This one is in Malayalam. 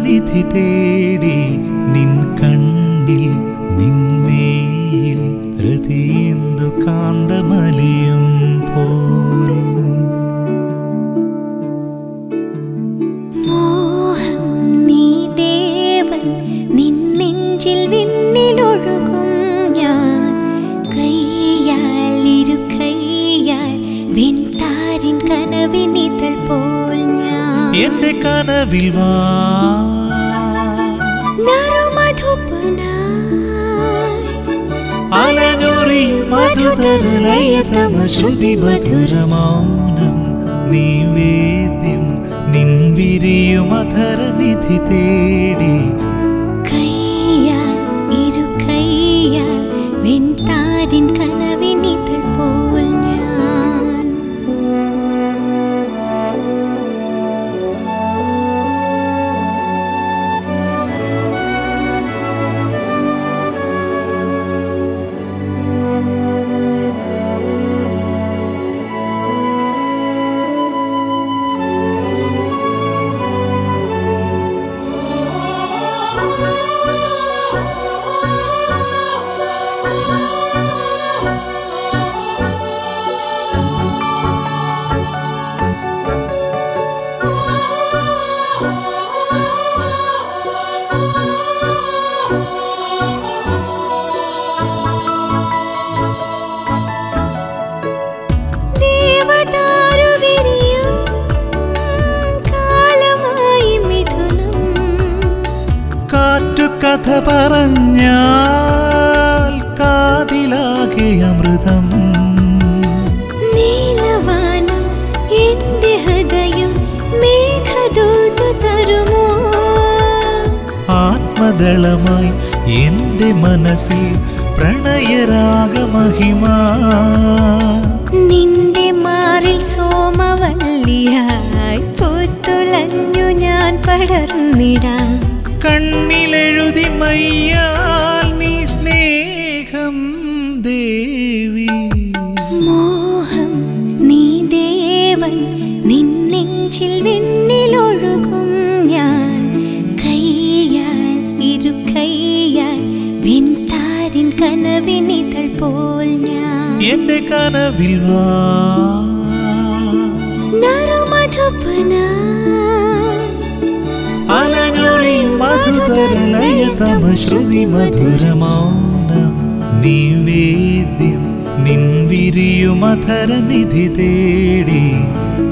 മധുരനിധി തേടി നിൻ കണ്ണിൽ നിന്മേയിൽ ഹൃദയേന്ദു കാന്തമലിയും പോൽ മോഹം നീ ദേവൻ നിൻ നെഞ്ചിൽ വിണ്ണിലൊഴുകും ഞാൻ കൈയാൽ ഇരു കൈയാൽ വെൺതാരിൻ കനവിനിതൾ പോൽ ഞാൻ എന്റെ കനവിൽ വാ നറുമധുപനായി അലഞ്ഞൊറി മധുതരലയതമ ശ്രുതി മധുരമൗനം നീവേദ്യം നിൻ വിരിയുമധരനിധി തേടി കൈയാൽ ഇരു കൈയാൽ വെൺതാരിൻ കനവിനിതൾ പോൽ ഞാൻ ദേവദാരു വിരിയും കാലമായി മിഥുനം കാറ്റു കഥ പറഞ്ഞാൽ കാതിലാകെ അമൃതം നീലവാനം എന്റെ ഹൃദയം മേഘദൂത് തരുമോ ആത്മദളമായി എന്റെ മനസ്സിൽ പ്രണയരാഗമഹിമ നിന്റെ മാറിൽ സോമവല്ലിയായി പൂത്തുലഞ്ഞു ഞാൻ പടർന്നിടാം കണ്ണിലെഴുതി മയ്യാൽ നീ സ്നേഹം ദേവി മോഹം നീ ദേവൻ നിൻ നെഞ്ചിൽ വെണ്ണിലൊഴുകും ഞാൻ കൈയാൽ ഇരു കൈയാൽ വെൺതാരിൻ കനവിനിതൾ പോൽ ഞാൻ എന്റെ കനവിൽ വാ നറുമധുപനായി അലഞ്ഞൊറി മധുതരലയതമ ശ്രുതി മധുരമൗനം നിവേദ്യം നിൻ വിരിയുമധരനിധി തേടി